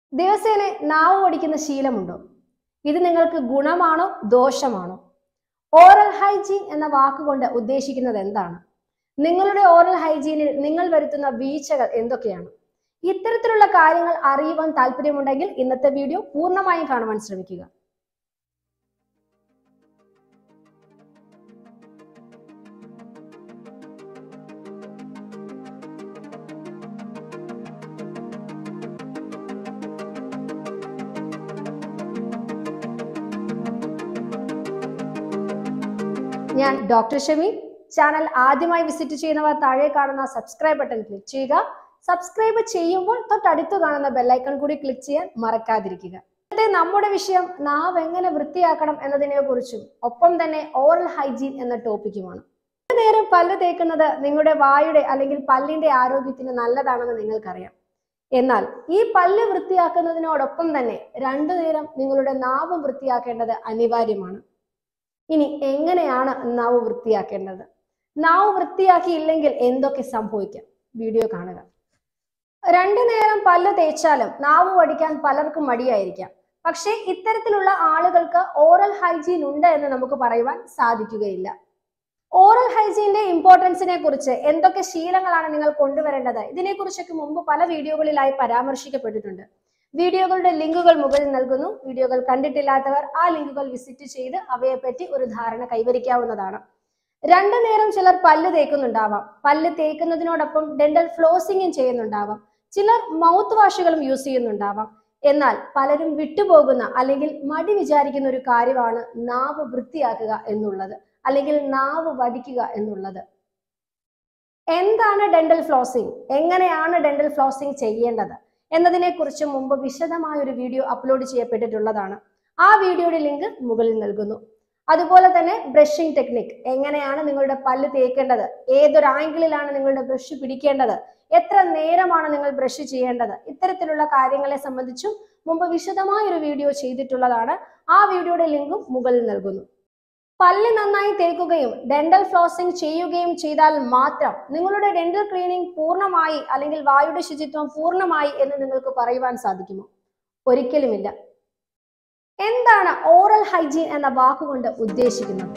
ദിവസേന നാവ് ഓടിക്കുന്ന ശീലമുണ്ടോ ഇത് നിങ്ങൾക്ക് ഗുണമാണോ ദോഷമാണോ ഓറൽ ഹൈജീൻ എന്ന വാക്കുകൊണ്ട് ഉദ്ദേശിക്കുന്നത് എന്താണ് നിങ്ങളുടെ ഓറൽ ഹൈജീനിൽ നിങ്ങൾ വരുത്തുന്ന വീഴ്ചകൾ എന്തൊക്കെയാണ് ഇത്തരത്തിലുള്ള കാര്യങ്ങൾ അറിയുവാൻ താല്പര്യമുണ്ടെങ്കിൽ ഇന്നത്തെ വീഡിയോ പൂർണ്ണമായും കാണുവാൻ ശ്രമിക്കുക ഞാൻ ഡോക്ടർ ഷമി ചാനൽ ആദ്യമായി വിസിറ്റ് ചെയ്യുന്നവർ താഴെ കാണുന്ന സബ്സ്ക്രൈബ് ബട്ടൺ ക്ലിക്ക് ചെയ്യുക സബ്സ്ക്രൈബ് ചെയ്യുമ്പോൾ തൊട്ടടുത്ത് കാണുന്ന ബെല്ലൈക്കൺ കൂടി ക്ലിക്ക് ചെയ്യാൻ മറക്കാതിരിക്കുക ഇന്നത്തെ നമ്മുടെ വിഷയം നാവ് എങ്ങനെ വൃത്തിയാക്കണം എന്നതിനെ കുറിച്ചും ഒപ്പം തന്നെ ഓറൽ ഹൈജീൻ എന്ന ടോപ്പിക്കുമാണ് നേരം പല്ല് തേക്കുന്നത് നിങ്ങളുടെ വായുടെ അല്ലെങ്കിൽ പല്ലിന്റെ ആരോഗ്യത്തിന് നല്ലതാണെന്ന് നിങ്ങൾക്കറിയാം എന്നാൽ ഈ പല്ല് വൃത്തിയാക്കുന്നതിനോടൊപ്പം തന്നെ രണ്ടു നേരം നിങ്ങളുടെ നാവ് വൃത്തിയാക്കേണ്ടത് അനിവാര്യമാണ് ഇനി എങ്ങനെയാണ് നാവ് വൃത്തിയാക്കേണ്ടത് നാവ് വൃത്തിയാക്കിയില്ലെങ്കിൽ എന്തൊക്കെ സംഭവിക്കാം വീഡിയോ കാണുക രണ്ടു നേരം പല്ല് തേച്ചാലും നാവ് വടിക്കാൻ പലർക്കും മടിയായിരിക്കാം പക്ഷേ ഇത്തരത്തിലുള്ള ആളുകൾക്ക് ഓറൽ ഹൈജീൻ ഉണ്ട് എന്ന് നമുക്ക് പറയുവാൻ സാധിക്കുകയില്ല ഓറൽ ഹൈജീന്റെ ഇമ്പോർട്ടൻസിനെ കുറിച്ച് എന്തൊക്കെ ശീലങ്ങളാണ് നിങ്ങൾ കൊണ്ടുവരേണ്ടത് ഇതിനെക്കുറിച്ചൊക്കെ മുമ്പ് പല വീഡിയോകളിലായി പരാമർശിക്കപ്പെട്ടിട്ടുണ്ട് വീഡിയോകളുടെ ലിങ്കുകൾ മുകളിൽ നൽകുന്നു വീഡിയോകൾ കണ്ടിട്ടില്ലാത്തവർ ആ ലിങ്കുകൾ വിസിറ്റ് ചെയ്ത് അവയെപ്പറ്റി ഒരു ധാരണ കൈവരിക്കാവുന്നതാണ് രണ്ടു നേരം ചിലർ പല്ല് തേക്കുന്നുണ്ടാവാം പല്ല് തേക്കുന്നതിനോടൊപ്പം ഡെന്റൽ ഫ്ലോസിംഗും ചെയ്യുന്നുണ്ടാവാം ചിലർ മൗത്ത് വാഷുകളും യൂസ് ചെയ്യുന്നുണ്ടാവാം എന്നാൽ പലരും വിട്ടുപോകുന്ന അല്ലെങ്കിൽ മടി വിചാരിക്കുന്ന ഒരു കാര്യമാണ് നാവ് വൃത്തിയാക്കുക എന്നുള്ളത് അല്ലെങ്കിൽ നാവ് വടിക്കുക എന്നുള്ളത് എന്താണ് ഡെന്റൽ ഫ്ലോസിംഗ് എങ്ങനെയാണ് ഡെന്റൽ ഫ്ലോസിംഗ് ചെയ്യേണ്ടത് എന്നതിനെ കുറിച്ച് മുമ്പ് വിശദമായ ഒരു വീഡിയോ അപ്ലോഡ് ചെയ്യപ്പെട്ടിട്ടുള്ളതാണ് ആ വീഡിയോയുടെ ലിങ്ക് മുകളിൽ നൽകുന്നു അതുപോലെ തന്നെ ബ്രഷിംഗ് ടെക്നിക് എങ്ങനെയാണ് നിങ്ങളുടെ പല്ല് തേക്കേണ്ടത് ഏതൊരു ആംഗിളിലാണ് നിങ്ങളുടെ ബ്രഷ് പിടിക്കേണ്ടത് എത്ര നേരമാണ് നിങ്ങൾ ബ്രഷ് ചെയ്യേണ്ടത് ഇത്തരത്തിലുള്ള കാര്യങ്ങളെ സംബന്ധിച്ചും മുമ്പ് വിശദമായ ഒരു വീഡിയോ ചെയ്തിട്ടുള്ളതാണ് ആ വീഡിയോയുടെ ലിങ്കും മുകളിൽ നൽകുന്നു പല്ല് നന്നായി തേക്കുകയും ഡെന്റൽ ഫ്ലോസിംഗ് ചെയ്യുകയും ചെയ്താൽ മാത്രം നിങ്ങളുടെ ഡെന്റൽ ക്ലീനിങ് പൂർണ്ണമായി അല്ലെങ്കിൽ വായുടെ ശുചിത്വം പൂർണ്ണമായി എന്ന് നിങ്ങൾക്ക് പറയുവാൻ സാധിക്കുമോ ഒരിക്കലുമില്ല എന്താണ് ഓറൽ ഹൈജീൻ എന്ന വാക്കുകൊണ്ട് ഉദ്ദേശിക്കുന്നത്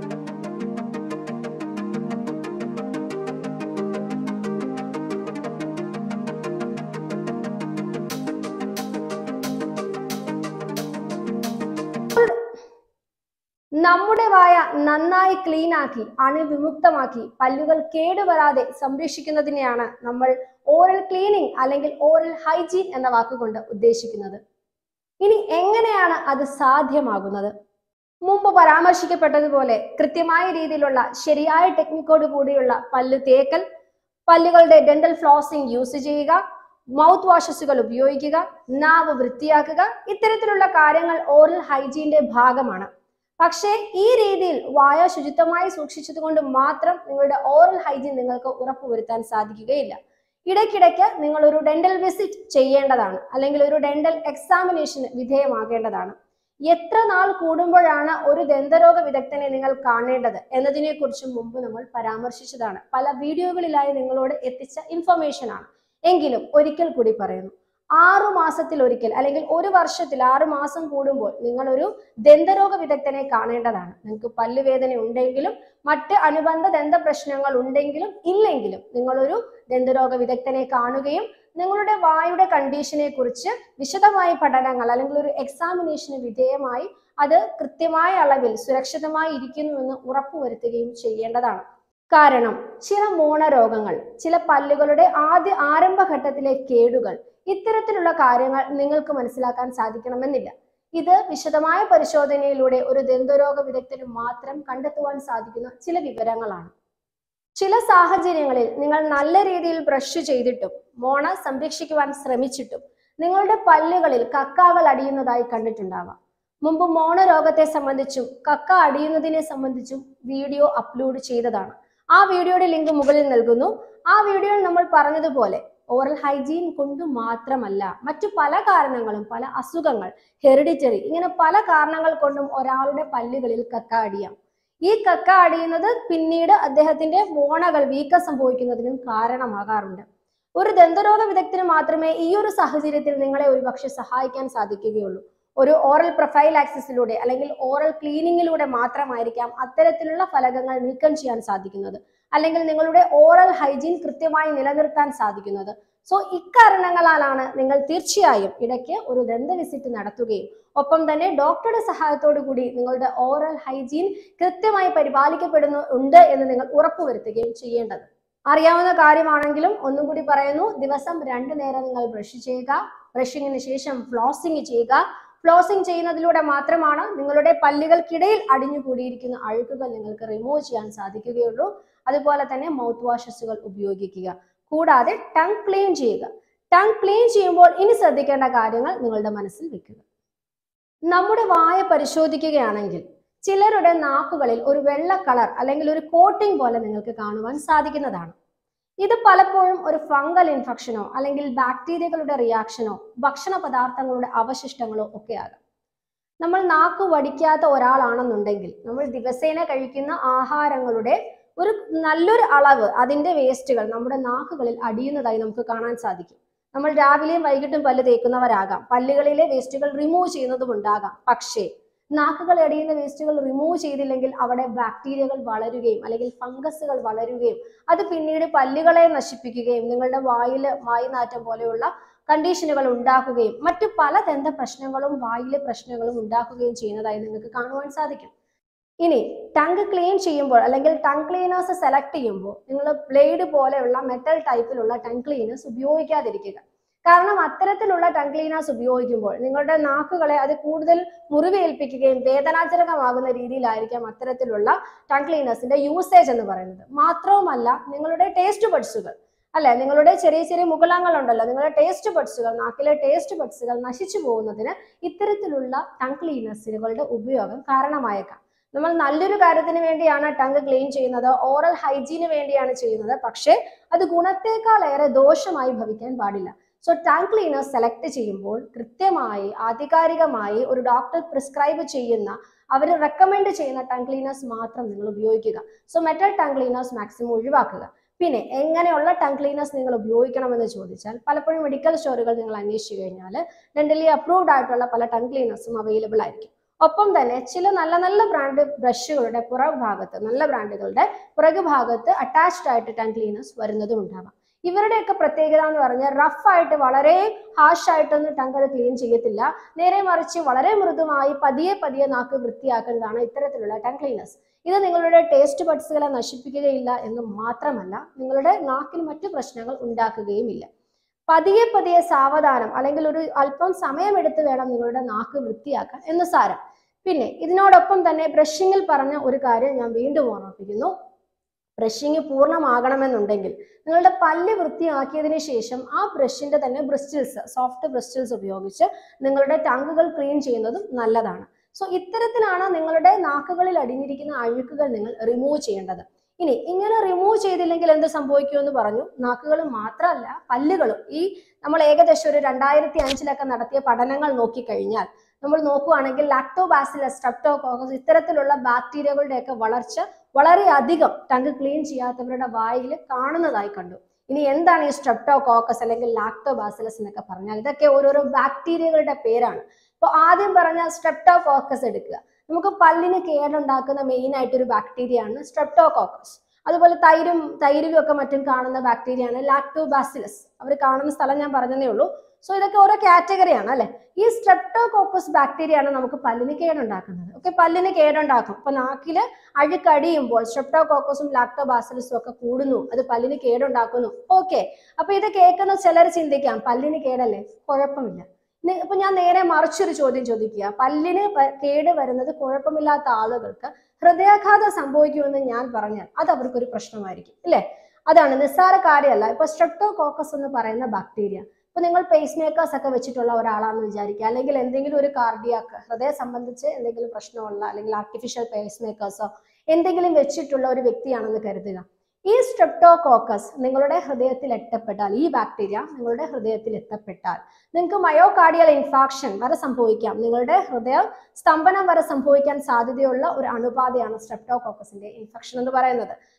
നമ്മുടെ വായ നന്നായി ക്ലീൻ ആക്കി അണുവിമുക്തമാക്കി പല്ലുകൾ കേടുവരാതെ സംരക്ഷിക്കുന്നതിനെയാണ് നമ്മൾ ഓറൽ ക്ലീനിങ് അല്ലെങ്കിൽ ഓറൽ ഹൈജീൻ എന്ന വാക്കുകൊണ്ട് ഉദ്ദേശിക്കുന്നത് ഇനി എങ്ങനെയാണ് അത് സാധ്യമാകുന്നത് മുമ്പ് പരാമർശിക്കപ്പെട്ടതുപോലെ കൃത്യമായ രീതിയിലുള്ള ശരിയായ ടെക്നിക്കോട് കൂടിയുള്ള പല്ല് തേക്കൽ പല്ലുകളുടെ ഡെന്റൽ ഫ്ലോസിംഗ് യൂസ് ചെയ്യുക മൗത്ത് വാഷസുകൾ ഉപയോഗിക്കുക നാവ് വൃത്തിയാക്കുക ഇത്തരത്തിലുള്ള കാര്യങ്ങൾ ഓറൽ ഹൈജീന്റെ ഭാഗമാണ് പക്ഷേ ഈ രീതിയിൽ വായ ശുചിത്വമായി സൂക്ഷിച്ചതുകൊണ്ട് മാത്രം നിങ്ങളുടെ ഓറൽ ഹൈജീൻ നിങ്ങൾക്ക് ഉറപ്പുവരുത്താൻ സാധിക്കുകയില്ല ഇടയ്ക്കിടയ്ക്ക് നിങ്ങൾ ഒരു ഡെന്റൽ വിസിറ്റ് ചെയ്യേണ്ടതാണ് അല്ലെങ്കിൽ ഒരു ഡെന്റൽ എക്സാമിനേഷന് വിധേയമാകേണ്ടതാണ് എത്ര നാൾ കൂടുമ്പോഴാണ് ഒരു ദന്തരോഗ വിദഗ്ധനെ നിങ്ങൾ കാണേണ്ടത് എന്നതിനെ കുറിച്ചും മുമ്പ് നമ്മൾ പരാമർശിച്ചതാണ് പല വീഡിയോകളിലായി നിങ്ങളോട് എത്തിച്ച ഇൻഫർമേഷൻ ആണ് എങ്കിലും ഒരിക്കൽ കൂടി പറയുന്നു ആറു മാസത്തിൽ ഒരിക്കൽ അല്ലെങ്കിൽ ഒരു വർഷത്തിൽ ആറു മാസം കൂടുമ്പോൾ നിങ്ങൾ ഒരു ദന്തരോഗ വിദഗ്ധനെ കാണേണ്ടതാണ് നിങ്ങൾക്ക് പല്ലുവേദന ഉണ്ടെങ്കിലും മറ്റ് അനുബന്ധ ദന്ത പ്രശ്നങ്ങൾ ഉണ്ടെങ്കിലും ഇല്ലെങ്കിലും നിങ്ങളൊരു ദന്തരോഗ വിദഗ്ധനെ കാണുകയും നിങ്ങളുടെ വായുടെ കണ്ടീഷനെ കുറിച്ച് വിശദമായ പഠനങ്ങൾ അല്ലെങ്കിൽ ഒരു എക്സാമിനേഷന് വിധേയമായി അത് കൃത്യമായ അളവിൽ സുരക്ഷിതമായി ഇരിക്കുന്നുവെന്ന് ഉറപ്പുവരുത്തുകയും ചെയ്യേണ്ടതാണ് കാരണം ചില മോണരോഗങ്ങൾ ചില പല്ലുകളുടെ ആദ്യ ആരംഭഘട്ടത്തിലെ കേടുകൾ ഇത്തരത്തിലുള്ള കാര്യങ്ങൾ നിങ്ങൾക്ക് മനസ്സിലാക്കാൻ സാധിക്കണമെന്നില്ല ഇത് വിശദമായ പരിശോധനയിലൂടെ ഒരു ദന്തരോഗ വിദഗ്ധന് മാത്രം കണ്ടെത്തുവാൻ സാധിക്കുന്ന ചില വിവരങ്ങളാണ് ചില സാഹചര്യങ്ങളിൽ നിങ്ങൾ നല്ല രീതിയിൽ ബ്രഷ് ചെയ്തിട്ടും മോണ സംരക്ഷിക്കുവാൻ ശ്രമിച്ചിട്ടും നിങ്ങളുടെ പല്ലുകളിൽ കക്കാകൾ അടിയുന്നതായി കണ്ടിട്ടുണ്ടാവാം മുമ്പ് മോണ രോഗത്തെ സംബന്ധിച്ചും കക്ക അടിയുന്നതിനെ സംബന്ധിച്ചും വീഡിയോ അപ്ലോഡ് ചെയ്തതാണ് ആ വീഡിയോയുടെ ലിങ്ക് മുകളിൽ നൽകുന്നു ആ വീഡിയോയിൽ നമ്മൾ പറഞ്ഞതുപോലെ ഓറൽ ഹൈജീൻ കൊണ്ട് മാത്രമല്ല മറ്റു പല കാരണങ്ങളും പല അസുഖങ്ങൾ ഹെറിഡിറ്ററി ഇങ്ങനെ പല കാരണങ്ങൾ കൊണ്ടും ഒരാളുടെ പല്ലുകളിൽ കക്ക അടിയാം ഈ കക്ക അടിയുന്നത് പിന്നീട് അദ്ദേഹത്തിന്റെ മോണകൾ വീക്കം സംഭവിക്കുന്നതിനും കാരണമാകാറുണ്ട് ഒരു ദന്തരോഗ വിദഗ്ധന് മാത്രമേ ഈ ഒരു സാഹചര്യത്തിൽ നിങ്ങളെ ഒരുപക്ഷെ സഹായിക്കാൻ സാധിക്കുകയുള്ളൂ ഒരു ഓറൽ പ്രൊഫൈൽ ആക്സിസിലൂടെ അല്ലെങ്കിൽ ഓറൽ ക്ലീനിങ്ങിലൂടെ മാത്രമായിരിക്കാം അത്തരത്തിലുള്ള ഫലകങ്ങൾ നീക്കം ചെയ്യാൻ സാധിക്കുന്നത് അല്ലെങ്കിൽ നിങ്ങളുടെ ഓറൽ ഹൈജീൻ കൃത്യമായി നിലനിർത്താൻ സാധിക്കുന്നത് സോ ഇക്കാരണങ്ങളാലാണ് നിങ്ങൾ തീർച്ചയായും ഇടയ്ക്ക് ഒരു ദന്ത വിസിറ്റ് നടത്തുകയും ഒപ്പം തന്നെ ഡോക്ടറുടെ സഹായത്തോടു കൂടി നിങ്ങളുടെ ഓറൽ ഹൈജീൻ കൃത്യമായി പരിപാലിക്കപ്പെടുന്നു ഉണ്ട് എന്ന് നിങ്ങൾ ഉറപ്പുവരുത്തുകയും ചെയ്യേണ്ടത് അറിയാവുന്ന കാര്യമാണെങ്കിലും ഒന്നും കൂടി പറയുന്നു ദിവസം രണ്ടു നേരം നിങ്ങൾ ബ്രഷ് ചെയ്യുക ബ്രഷിങ്ങിന് ശേഷം ഫ്ലോസിംഗ് ചെയ്യുക ഫ്ലോസിംഗ് ചെയ്യുന്നതിലൂടെ മാത്രമാണ് നിങ്ങളുടെ പല്ലുകൾക്കിടയിൽ അടിഞ്ഞുകൂടിയിരിക്കുന്ന അഴുക്കുകൾ നിങ്ങൾക്ക് റിമൂവ് ചെയ്യാൻ സാധിക്കുകയുള്ളൂ അതുപോലെ തന്നെ മൗത്ത് വാഷസുകൾ ഉപയോഗിക്കുക കൂടാതെ ടങ് ക്ലീൻ ചെയ്യുക ടങ് ക്ലീൻ ചെയ്യുമ്പോൾ ഇനി ശ്രദ്ധിക്കേണ്ട കാര്യങ്ങൾ നിങ്ങളുടെ മനസ്സിൽ വെക്കുക നമ്മുടെ വായ പരിശോധിക്കുകയാണെങ്കിൽ ചിലരുടെ നാക്കുകളിൽ ഒരു വെള്ള കളർ അല്ലെങ്കിൽ ഒരു കോട്ടിംഗ് പോലെ നിങ്ങൾക്ക് കാണുവാൻ സാധിക്കുന്നതാണ് ഇത് പലപ്പോഴും ഒരു ഫംഗൽ ഇൻഫെക്ഷനോ അല്ലെങ്കിൽ ബാക്ടീരിയകളുടെ റിയാക്ഷനോ ഭക്ഷണ പദാർത്ഥങ്ങളുടെ അവശിഷ്ടങ്ങളോ ഒക്കെ ആകാം നമ്മൾ നാക്ക് വടിക്കാത്ത ഒരാളാണെന്നുണ്ടെങ്കിൽ നമ്മൾ ദിവസേന കഴിക്കുന്ന ആഹാരങ്ങളുടെ ഒരു നല്ലൊരു അളവ് അതിന്റെ വേസ്റ്റുകൾ നമ്മുടെ നാക്കുകളിൽ അടിയുന്നതായി നമുക്ക് കാണാൻ സാധിക്കും നമ്മൾ രാവിലെയും വൈകിട്ടും പല്ല് തേക്കുന്നവരാകാം പല്ലുകളിലെ വേസ്റ്റുകൾ റിമൂവ് ചെയ്യുന്നതും ഉണ്ടാകാം പക്ഷേ നാക്കുകൾ അടിയുന്ന വേസ്റ്റുകൾ റിമൂവ് ചെയ്തില്ലെങ്കിൽ അവിടെ ബാക്ടീരിയകൾ വളരുകയും അല്ലെങ്കിൽ ഫംഗസുകൾ വളരുകയും അത് പിന്നീട് പല്ലുകളെ നശിപ്പിക്കുകയും നിങ്ങളുടെ വായിൽ വായുനാറ്റം പോലെയുള്ള കണ്ടീഷനുകൾ ഉണ്ടാക്കുകയും മറ്റു പല ദന്ത പ്രശ്നങ്ങളും വായിലെ പ്രശ്നങ്ങളും ഉണ്ടാക്കുകയും ചെയ്യുന്നതായി നിങ്ങൾക്ക് കാണുവാൻ സാധിക്കും ഇനി ടങ്ക് ക്ലീൻ ചെയ്യുമ്പോൾ അല്ലെങ്കിൽ ടങ് ക്ലീനേഴ്സ് സെലക്ട് ചെയ്യുമ്പോൾ നിങ്ങൾ ബ്ലേഡ് പോലെയുള്ള മെറ്റൽ ടൈപ്പിലുള്ള ടങ് ക്ലീനേഴ്സ് ഉപയോഗിക്കാതിരിക്കുക കാരണം അത്തരത്തിലുള്ള ടങ് ക്ലീനേഴ്സ് ഉപയോഗിക്കുമ്പോൾ നിങ്ങളുടെ നാക്കുകളെ അത് കൂടുതൽ മുറിവേൽപ്പിക്കുകയും വേദനാജനകമാകുന്ന രീതിയിലായിരിക്കാം അത്തരത്തിലുള്ള ടങ് ക്ലീനേഴ്സിന്റെ യൂസേജ് എന്ന് പറയുന്നത് മാത്രവുമല്ല നിങ്ങളുടെ ടേസ്റ്റ് ബഡ്സുകൾ അല്ലെ നിങ്ങളുടെ ചെറിയ ചെറിയ മുകുളങ്ങൾ ഉണ്ടല്ലോ നിങ്ങളുടെ ടേസ്റ്റ് ബഡ്സുകൾ നാക്കിലെ ടേസ്റ്റ് ബഡ്സുകൾ നശിച്ചു പോകുന്നതിന് ഇത്തരത്തിലുള്ള ടങ് ക്ലീനേഴ്സുകളുടെ ഉപയോഗം കാരണമായേക്കാം നമ്മൾ നല്ലൊരു കാര്യത്തിന് വേണ്ടിയാണ് ടങ്ക് ക്ലീൻ ചെയ്യുന്നത് ഓറൽ ഹൈജീന് വേണ്ടിയാണ് ചെയ്യുന്നത് പക്ഷേ അത് ഗുണത്തേക്കാൾ ഏറെ ദോഷമായി ഭവിക്കാൻ പാടില്ല സോ ടങ് ക്ലീനർ സെലക്ട് ചെയ്യുമ്പോൾ കൃത്യമായി ആധികാരികമായി ഒരു ഡോക്ടർ പ്രിസ്ക്രൈബ് ചെയ്യുന്ന അവർ റെക്കമെൻഡ് ചെയ്യുന്ന ടങ് ക്ലീനേഴ്സ് മാത്രം നിങ്ങൾ ഉപയോഗിക്കുക so metal tongue cleaners maximum ഒഴിവാക്കുക പിന്നെ എങ്ങനെയുള്ള ടങ് ക്ലീനേഴ്സ് നിങ്ങൾ ഉപയോഗിക്കണമെന്ന് ചോദിച്ചാൽ പലപ്പോഴും മെഡിക്കൽ സ്റ്റോറുകൾ നിങ്ങൾ അന്വേഷിച്ചു കഴിഞ്ഞാൽ ഡെന്റലി അപ്രൂവ്ഡ് ആയിട്ടുള്ള പല ടങ് ക്ലീനേഴ്സും അവൈലബിൾ ആയിരിക്കും ഒപ്പം തന്നെ ചില നല്ല നല്ല ബ്രാൻഡ് ബ്രഷുകളുടെ പുറകു ഭാഗത്ത് നല്ല ബ്രാൻഡുകളുടെ പുറകു ഭാഗത്ത് അറ്റാച്ച്ഡ് ആയിട്ട് ടങ് ക്ലീനേഴ്സ് വരുന്നതും ഉണ്ടാവാം ഇവരുടെയൊക്കെ പ്രത്യേകത എന്ന് പറഞ്ഞാൽ റഫ് ആയിട്ട് വളരെ ഹാഷ് ആയിട്ടൊന്നും ടങ്ക് അത് ക്ലീൻ ചെയ്യത്തില്ല നേരെ മറിച്ച് വളരെ മൃദുമായി പതിയെ പതിയെ നാക്ക് വൃത്തിയാക്കുന്നതാണ് ഇത്തരത്തിലുള്ള ടങ് ക്ലീനേഴ്സ് ഇത് നിങ്ങളുടെ ടേസ്റ്റ് ബഡ്സുകളെ നശിപ്പിക്കുകയില്ല എന്ന് മാത്രമല്ല നിങ്ങളുടെ നാക്കിൽ മറ്റു പ്രശ്നങ്ങൾ ഉണ്ടാക്കുകയുമില്ല പതിയെ പതിയെ സാവധാനം അല്ലെങ്കിൽ ഒരു അല്പം സമയമെടുത്ത് വേണം നിങ്ങളുടെ നാക്ക് വൃത്തിയാക്കാൻ എന്ന് സാരം പിന്നെ ഇതിനോടൊപ്പം തന്നെ ബ്രഷിങ്ങിൽ പറഞ്ഞ ഒരു കാര്യം ഞാൻ വീണ്ടും ഓർമ്മിപ്പിക്കുന്നു ബ്രഷിങ് പൂർണ്ണമാകണമെന്നുണ്ടെങ്കിൽ നിങ്ങളുടെ പല്ല് വൃത്തിയാക്കിയതിന് ശേഷം ആ ബ്രഷിന്റെ തന്നെ ബ്രിസ്റ്റിൽസ് സോഫ്റ്റ് ബ്രിസ്റ്റിൽസ് ഉപയോഗിച്ച് നിങ്ങളുടെ ടങ്കുകൾ ക്ലീൻ ചെയ്യുന്നതും നല്ലതാണ് സോ ഇത്തരത്തിലാണ് നിങ്ങളുടെ നാക്കുകളിൽ അടിഞ്ഞിരിക്കുന്ന അഴുക്കുകൾ നിങ്ങൾ റിമൂവ് ചെയ്യേണ്ടത് ഇനി ഇങ്ങനെ റിമൂവ് ചെയ്തില്ലെങ്കിൽ എന്ത് സംഭവിക്കുമെന്ന് പറഞ്ഞു നാക്കുകൾ മാത്രമല്ല പല്ലുകളും ഈ നമ്മൾ ഏകദേശം ഒരു രണ്ടായിരത്തി അഞ്ചിലൊക്കെ നടത്തിയ പഠനങ്ങൾ നോക്കിക്കഴിഞ്ഞാൽ നമ്മൾ നോക്കുകയാണെങ്കിൽ ലാക്ടോബാസിലസ് സ്ട്രെപ്റ്റോകോക്കസ് ഇത്തരത്തിലുള്ള ബാക്ടീരിയകളുടെയൊക്കെ വളർച്ച വളരെയധികം ടങ്ക് ക്ലീൻ ചെയ്യാത്തവരുടെ വായിൽ കാണുന്നതായി കണ്ടു ഇനി എന്താണ് ഈ സ്ട്രെപ്റ്റോകോക്കസ് അല്ലെങ്കിൽ ലാക്ടോബാസിലസ് എന്നൊക്കെ പറഞ്ഞാൽ ഇതൊക്കെ ഓരോരോ ബാക്ടീരിയകളുടെ പേരാണ് ഇപ്പോൾ ആദ്യം പറഞ്ഞ സ്ട്രെപ്റ്റോകോക്കസ് എടുക്കുക നമുക്ക് പല്ലിന് കേടുണ്ടാക്കുന്ന മെയിൻ ആയിട്ടൊരു ബാക്ടീരിയ ആണ് സ്ട്രെപ്റ്റോകോക്കസ് അതുപോലെ തൈരും തൈരിലും ഒക്കെ മറ്റും കാണുന്ന ബാക്ടീരിയ ആണ് ലാക്ടോബാസിലസ് അവർ കാണുന്ന സ്ഥലം ഞാൻ പറഞ്ഞതേ ഉള്ളൂ സോ ഇതൊക്കെ ഓരോ കാറ്റഗറിയാണ് അല്ലെ ഈ സ്ട്രെപ്റ്റോകോക്കസ് ബാക്ടീരിയ ആണ് നമുക്ക് പല്ലിന് കേടുണ്ടാക്കുന്നത് ഓക്കെ പല്ലിന് കേടുണ്ടാക്കും അപ്പൊ നാക്കില് അഴുക്കടിയുമ്പോൾ സ്ട്രെപ്റ്റോകോക്കസും ലാക്ടോബാസിലസും ഒക്കെ കൂടുന്നു അത് പല്ലിന് കേടുണ്ടാക്കുന്നു ഓക്കെ അപ്പൊ ഇത് കേൾക്കുന്ന ചിലർ ചിന്തിക്കാം പല്ലിന് കേടല്ലേ കുഴപ്പമില്ല നി- ഇപ്പൊ ഞാൻ നേരെ മറിച്ചൊരു ചോദ്യം ചോദിക്കുക പല്ലിന് വ- കേട് വരുന്നത് കുഴപ്പമില്ലാത്ത ആളുകൾക്ക് ഹൃദയാഘാതം സംഭവിക്കുമെന്ന് ഞാൻ പറഞ്ഞാൽ അത് അവർക്കൊരു പ്രശ്നമായിരിക്കും ഇല്ലേ അതാണ് നിസ്സാര കാര്യമല്ല ഇപ്പൊ സ്ട്രെപ്റ്റോകോക്കസ് എന്ന് പറയുന്ന ബാക്ടീരിയ ഇപ്പൊ നിങ്ങൾ പേസ് മേക്കേഴ്സ് ഒക്കെ വെച്ചിട്ടുള്ള ഒരാളാണെന്ന് വിചാരിക്കുക അല്ലെങ്കിൽ എന്തെങ്കിലും ഒരു കാർഡിയാക്ക് ഹൃദയം സംബന്ധിച്ച് എന്തെങ്കിലും പ്രശ്നമുള്ള അല്ലെങ്കിൽ ആർട്ടിഫിഷ്യൽ പേസ് മേക്കേഴ്സോ എന്തെങ്കിലും വെച്ചിട്ടുള്ള ഒരു വ്യക്തിയാണെന്ന് കരുതുക ഈ സ്ട്രെപ്റ്റോകോക്കസ് നിങ്ങളുടെ ഹൃദയത്തിൽ എത്തപ്പെട്ടാൽ ഈ ബാക്ടീരിയ നിങ്ങളുടെ ഹൃദയത്തിൽ എത്തപ്പെട്ടാൽ നിങ്ങൾക്ക് മയോകാർഡിയൽ ഇൻഫാക്ഷൻ വരെ സംഭവിക്കാം നിങ്ങളുടെ ഹൃദയ സ്തംഭനം വരെ സംഭവിക്കാൻ സാധ്യതയുള്ള ഒരു അണുബാധയാണ് സ്ട്രെപ്റ്റോകോക്കസിന്റെ ഇൻഫെക്ഷൻ എന്ന് പറയുന്നത്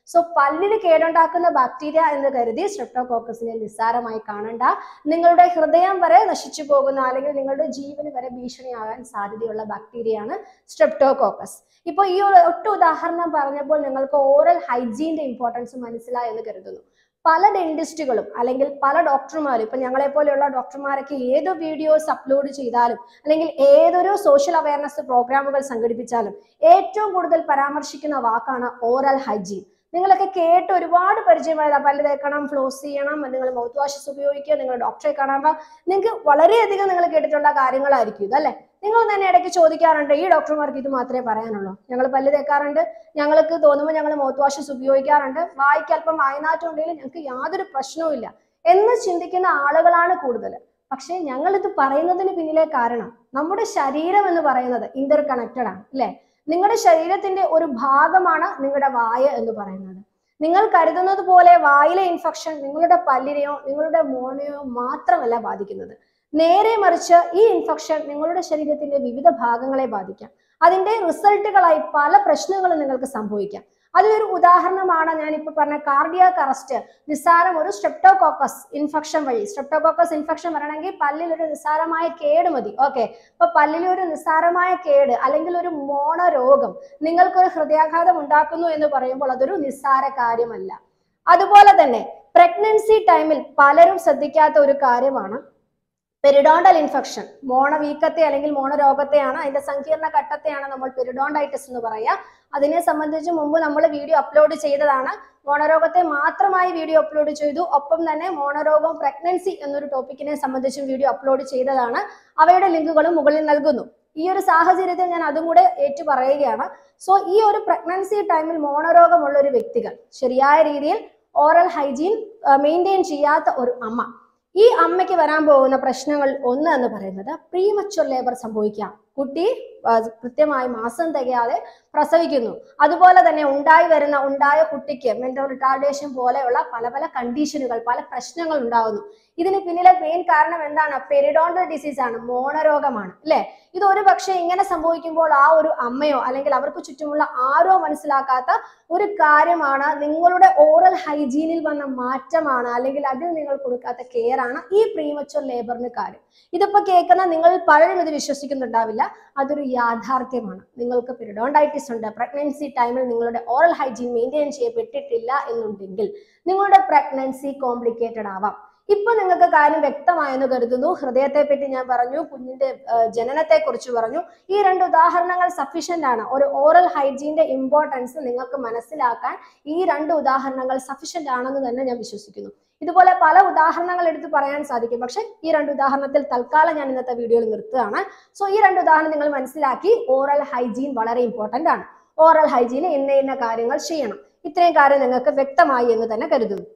സോ പല്ലിന് കേടുണ്ടാക്കുന്ന ബാക്ടീരിയ എന്ന് കരുതി സ്ട്രെപ്റ്റോകോക്കസിനെ നിസ്സാരമായി കാണണ്ട നിങ്ങളുടെ ഹൃദയം വരെ നശിച്ചു പോകുന്ന അല്ലെങ്കിൽ നിങ്ങളുടെ ജീവന് വരെ ഭീഷണിയാകാൻ സാധ്യതയുള്ള ബാക്ടീരിയയാണ് സ്ട്രെപ്റ്റോകോക്കസ് ഇപ്പൊ ഈ ഒരു ഒറ്റ ഉദാഹരണം പറഞ്ഞപ്പോൾ നിങ്ങൾക്ക് ഓറൽ ഹൈജീന്റെ ഇമ്പോർട്ടൻസ് മനസ്സിലായി എന്ന് കരുതുന്നു പല ഡെന്റിസ്റ്റുകളും അല്ലെങ്കിൽ പല ഡോക്ടർമാരും ഇപ്പൊ ഞങ്ങളെ പോലെയുള്ള ഡോക്ടർമാരൊക്കെ ഏത് വീഡിയോസ് അപ്ലോഡ് ചെയ്താലും അല്ലെങ്കിൽ ഏതൊരു സോഷ്യൽ അവയർനെസ് പ്രോഗ്രാമുകൾ സംഘടിപ്പിച്ചാലും ഏറ്റവും കൂടുതൽ പരാമർശിക്കുന്ന വാക്കാണ് ഓറൽ ഹൈജീൻ നിങ്ങളൊക്കെ കേട്ട് ഒരുപാട് പരിചയമായതാ പല്ല് തേക്കണം ഫ്ലോസ് ചെയ്യണം നിങ്ങൾ മൗത്ത് വാഷസ് ഉപയോഗിക്കുക നിങ്ങൾ ഡോക്ടറെ കാണാൻ പോവാം. നിങ്ങൾക്ക് വളരെയധികം നിങ്ങൾ കേട്ടിട്ടുള്ള കാര്യങ്ങളായിരിക്കും ഇതല്ലേ നിങ്ങൾ തന്നെ ഇടയ്ക്ക് ചോദിക്കാറുണ്ട് ഈ ഡോക്ടർമാർക്ക് ഇത് മാത്രമേ പറയാനുള്ളൂ ഞങ്ങൾ പല്ല് തേക്കാറുണ്ട് ഞങ്ങൾക്ക് തോന്നുമ്പോൾ ഞങ്ങൾ മൗത്ത് വാഷസ് ഉപയോഗിക്കാറുണ്ട് വായിക്ക് അല്പം വായനാറ്റം ഉണ്ടെങ്കിൽ ഞങ്ങൾക്ക് യാതൊരു പ്രശ്നവും ഇല്ല എന്ന് ചിന്തിക്കുന്ന ആളുകളാണ് കൂടുതൽ പക്ഷേ ഞങ്ങൾ ഇത് പറയുന്നതിന് പിന്നിലെ കാരണം നമ്മുടെ ശരീരം എന്ന് പറയുന്നത് ഇന്റർ കണക്റ്റഡ് ആണ് അല്ലെ നിങ്ങളുടെ ശരീരത്തിന്റെ ഒരു ഭാഗമാണ് നിങ്ങളുടെ വായ എന്ന് പറയുന്നത് നിങ്ങൾ കരുതുന്നത് പോലെ വായിലെ ഇൻഫെക്ഷൻ നിങ്ങളുടെ പല്ലിനെയോ നിങ്ങളുടെ മോണയോ മാത്രമല്ല ബാധിക്കുന്നത് നേരെ മറിച്ച് ഈ ഇൻഫെക്ഷൻ നിങ്ങളുടെ ശരീരത്തിന്റെ വിവിധ ഭാഗങ്ങളെ ബാധിക്കാം അതിന്റെ റിസൾട്ടുകളായി പല പ്രശ്നങ്ങളും നിങ്ങൾക്ക് സംഭവിക്കാം അതിലൊരു ഉദാഹരണമാണ് ഞാൻ ഇപ്പൊ പറഞ്ഞ കാർഡിയാക് അറസ്റ്റ് നിസ്സാരം ഒരു സ്ട്രെപ്റ്റോകോക്കസ് ഇൻഫെക്ഷൻ വഴി സ്ട്രെപ്റ്റോകോക്കസ് ഇൻഫെക്ഷൻ വരണമെങ്കിൽ പല്ലിൽ ഒരു നിസ്സാരമായ കേട് മതി ഓക്കെ ഇപ്പൊ പല്ലിൽ ഒരു നിസ്സാരമായ കേട് അല്ലെങ്കിൽ ഒരു മോണരോഗം നിങ്ങൾക്കൊരു ഹൃദയാഘാതം ഉണ്ടാക്കുന്നു എന്ന് പറയുമ്പോൾ അതൊരു നിസ്സാര കാര്യമല്ല അതുപോലെ തന്നെ പ്രഗ്നൻസി ടൈമിൽ പലരും ശ്രദ്ധിക്കാത്ത ഒരു കാര്യമാണ് പെരിഡോണ്ടൽ ഇൻഫെക്ഷൻ മോണവീക്കത്തെ അല്ലെങ്കിൽ മോണരോഗത്തെയാണ് അതിന്റെ സങ്കീർണ ഘട്ടത്തെയാണ് നമ്മൾ പെരിഡോണ്ടൈറ്റിസ് എന്ന് പറയുക അതിനെ സംബന്ധിച്ച് മുമ്പ് നമ്മൾ വീഡിയോ അപ്ലോഡ് ചെയ്തതാണ് മോണരോഗത്തെ മാത്രമായി വീഡിയോ അപ്ലോഡ് ചെയ്തു ഒപ്പം തന്നെ മോണരോഗം പ്രഗ്നൻസി എന്നൊരു ടോപ്പിക്കിനെ സംബന്ധിച്ചും വീഡിയോ അപ്ലോഡ് ചെയ്തതാണ് അവയുടെ ലിങ്കുകളും മുകളിൽ നൽകുന്നു ഈ ഒരു സാഹചര്യത്തിൽ ഞാൻ അതും കൂടെ ഏറ്റു പറയുകയാണ് സോ ഈ ഒരു പ്രഗ്നൻസി ടൈമിൽ മോണരോഗമുള്ള ഒരു വ്യക്തികൾ ശരിയായ രീതിയിൽ ഓറൽ ഹൈജീൻ മെയിൻറ്റെയിൻ ചെയ്യാത്ത ഒരു അമ്മ ഈ അമ്മയ്ക്ക് വരാൻ പോകുന്ന പ്രശ്നങ്ങൾ ഒന്ന് എന്ന് പറയുന്നത് പ്രീമച്ചുവർ ലേബർ സംഭവിക്കാം കുട്ടി ആ, കൃത്യമായി മാസം തികയാതെ പ്രസവിക്കുന്നു അതുപോലെ തന്നെ ഉണ്ടായി വരുന്ന ഉണ്ടായ കുട്ടിക്ക് മെന്റൽ റിട്ടാർഡേഷൻ പോലെയുള്ള പല പല കണ്ടീഷനുകൾ പല പ്രശ്നങ്ങൾ ഉണ്ടാകുന്നു ഇതിന് പിന്നിലെ മെയിൻ കാരണം എന്താണ് പെരിഡോണ്ടൽ ഡിസീസ് ആണ് മോണരോഗമാണ് അല്ലെ ഇത് ഒരു പക്ഷേ ഇങ്ങനെ സംഭവിക്കുമ്പോൾ ആ ഒരു അമ്മയോ അല്ലെങ്കിൽ അവർക്ക് ചുറ്റുമുള്ള ആരോ മനസ്സിലാക്കാത്ത ഒരു കാര്യമാണ് നിങ്ങളുടെ ഓറൽ ഹൈജീനിൽ വന്ന മാറ്റമാണ് അല്ലെങ്കിൽ അതിൽ നിങ്ങൾ കൊടുക്കാത്ത കെയർ ആണ് ഈ പ്രീമച്ചുവർ ലേബറിന് കാര്യം ഇതിപ്പോ കേൾക്കുന്ന നിങ്ങൾ പലരും ഇത് വിശ്വസിക്കുന്നുണ്ടാവില്ല അതൊരു യാഥാർത്ഥ്യമാണ് നിങ്ങൾക്ക് പെരിഡോണ്ടൈറ്റിസ് ഉണ്ട് പ്രഗ്നൻസി ടൈമിൽ നിങ്ങളുടെ ഓറൽ ഹൈജീൻ മെയിൻറ്റെയിൻ ചെയ്യപ്പെട്ടിട്ടില്ല എന്നുണ്ടെങ്കിൽ നിങ്ങളുടെ പ്രഗ്നൻസി കോംപ്ലിക്കേറ്റഡ് ആവാം ഇപ്പൊ നിങ്ങൾക്ക് കാര്യം വ്യക്തമായെന്ന് കരുതുന്നു ഹൃദയത്തെ പറ്റി ഞാൻ പറഞ്ഞു കുഞ്ഞിന്റെ ജനനത്തെ കുറിച്ച് പറഞ്ഞു ഈ രണ്ട് ഉദാഹരണങ്ങൾ സഫീഷ്യന്റ് ആണ് ഒരു ഓറൽ ഹൈജീന്റെ ഇമ്പോർട്ടൻസ് നിങ്ങൾക്ക് മനസ്സിലാക്കാൻ ഈ രണ്ട് ഉദാഹരണങ്ങൾ സഫീഷ്യന്റ് ആണെന്ന് തന്നെ ഞാൻ വിശ്വസിക്കുന്നു ഇതുപോലെ പല ഉദാഹരണങ്ങൾ എടുത്ത് പറയാൻ സാധിക്കും പക്ഷെ ഈ രണ്ട് ഉദാഹരണത്തിൽ തൽക്കാലം ഞാൻ ഇന്നത്തെ വീഡിയോയിൽ നിർത്തുകയാണ് സോ ഈ രണ്ട് ഉദാഹരണം നിങ്ങൾ മനസ്സിലാക്കി ഓറൽ ഹൈജീൻ വളരെ ഇമ്പോർട്ടന്റ് ആണ് ഓറൽ ഹൈജീന് ഇന്ന ഇന്ന കാര്യങ്ങൾ ചെയ്യണം ഇത്രയും കാര്യം നിങ്ങൾക്ക് വ്യക്തമായി എന്ന് തന്നെ കരുതുന്നു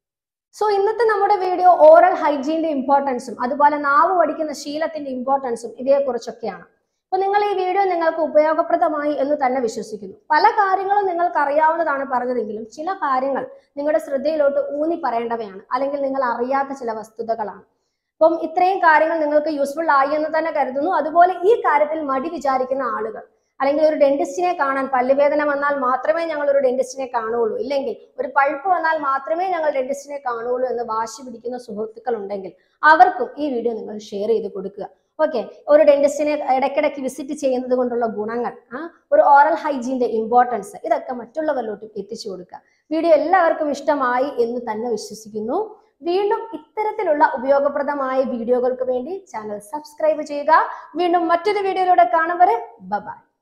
സോ ഇന്നത്തെ നമ്മുടെ വീഡിയോ ഓറൽ ഹൈജീന്റെ ഇമ്പോർട്ടൻസും അതുപോലെ നാവ് പഠിക്കുന്ന ശീലത്തിന്റെ ഇമ്പോർട്ടൻസും ഇവയെക്കുറിച്ചൊക്കെയാണ് അപ്പൊ നിങ്ങൾ ഈ വീഡിയോ നിങ്ങൾക്ക് ഉപയോഗപ്രദമായി എന്ന് തന്നെ വിശ്വസിക്കുന്നു പല കാര്യങ്ങളും നിങ്ങൾക്ക് അറിയാവുന്നതാണ് പറഞ്ഞതെങ്കിലും ചില കാര്യങ്ങൾ നിങ്ങളുടെ ശ്രദ്ധയിലോട്ട് ഊന്നി പറയേണ്ടവയാണ് അല്ലെങ്കിൽ നിങ്ങൾ അറിയാത്ത ചില വസ്തുതകളാണ് അപ്പം ഇത്രയും കാര്യങ്ങൾ നിങ്ങൾക്ക് യൂസ്ഫുൾ ആയി എന്ന് തന്നെ കരുതുന്നു അതുപോലെ ഈ കാര്യത്തിൽ മടി വിചാരിക്കുന്ന ആളുകൾ അല്ലെങ്കിൽ ഒരു ഡെന്റിസ്റ്റിനെ കാണാൻ പല്ലുവേദന വന്നാൽ മാത്രമേ ഞങ്ങൾ ഒരു ഡെന്റിസ്റ്റിനെ കാണുകയുള്ളൂ ഇല്ലെങ്കിൽ ഒരു പഴുപ്പ് വന്നാൽ മാത്രമേ ഞങ്ങൾ ഡെന്റിസ്റ്റിനെ കാണുകയുള്ളൂ എന്ന് വാശി പിടിക്കുന്ന സുഹൃത്തുക്കൾ ഉണ്ടെങ്കിൽ അവർക്കും ഈ വീഡിയോ നിങ്ങൾ ഷെയർ ചെയ്ത് കൊടുക്കുക ഓക്കെ ഒരു ഡെന്റിസ്റ്റിനെ ഇടയ്ക്കിടയ്ക്ക് വിസിറ്റ് ചെയ്യുന്നത് കൊണ്ടുള്ള ഗുണങ്ങൾ ആ ഒരു ഓറൽ ഹൈജീന്റെ ഇമ്പോർട്ടൻസ് ഇതൊക്കെ മറ്റുള്ളവരിലോട്ടും എത്തിച്ചു കൊടുക്കുക വീഡിയോ എല്ലാവർക്കും ഇഷ്ടമായി എന്ന് തന്നെ വിശ്വസിക്കുന്നു വീണ്ടും ഇത്തരത്തിലുള്ള ഉപയോഗപ്രദമായ വീഡിയോകൾക്ക് വേണ്ടി ചാനൽ സബ്സ്ക്രൈബ് ചെയ്യുക വീണ്ടും മറ്റൊരു വീഡിയോയിലൂടെ കാണും വരെ ബൈ